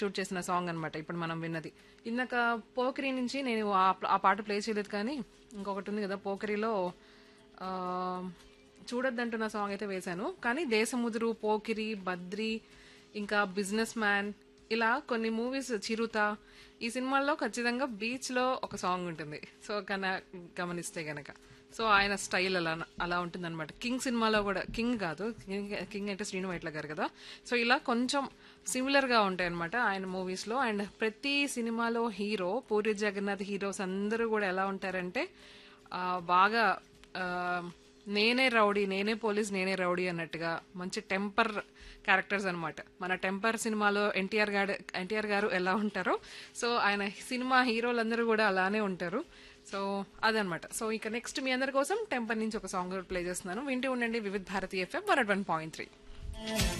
shoot చేసిన song అన్నమాట ఇప్పుడు మనం విన్నది ఇందాక పోకరి నుంచి నేను ఆ ఆ పాట ప్లే చేయలేదు కానీ ఇంకొకటి ఉంది కదా పోకరిలో ఆ, చూడొద్దంటున్న సాంగ్ అయితే వేశాను కానీ దేశముదురు పోకిరి బద్రి ఇంకా బిజినెస్ మ్యాన్ ఇలా కొన్ని మూవీస్ చిరుత ఈ సినిమాల్లో ఖచ్చితంగా బీచ్ లో ఒక సాంగ్ ఉంటుంది సో కన గమనిస్తే గనక సో ఆయన స్టైల్ అలా అలా ఉంటుంది అనమాట కింగ్ సినిమాలో కూడా కింగ్ కాదు కింగ్- కింగ్ అంటే శ్రీను వైట్ల గారు కదా సో ఇలా కొంచెం సిమిలర్ గా ఉంటాయి అనమాట ఆయన మూవీస్ లో అండ్ ప్రతి సినిమాలో హీరో పూరి జగన్నాథ్ హీరోస్ అందరూ కూడా ఎలా ఉంటారంటే ఆ, బాగా ఆ, నేనే రౌడీ నేనే పోలీస్ నేనే రౌడీ అన్నట్టుగా మంచి టెంపర్ క్యారెక్టర్స్ అన్నమాట మన టెంపర్ సినిమాలో ఎన్టీఆర్ గారు ఎన్టీఆర్ గారు ఎలా ఉంటారో సో ఆయన సినిమా హీరోలందరూ కూడా అలానే ఉంటారు సో అదనమాట సో ఇక నెక్స్ట్ మీ అందరి కోసం టెంపర్ నుంచి ఒక సాంగ్ ప్లే చేస్తున్నాను వింటూ ఉండండి Vividh Bharati FM one one point three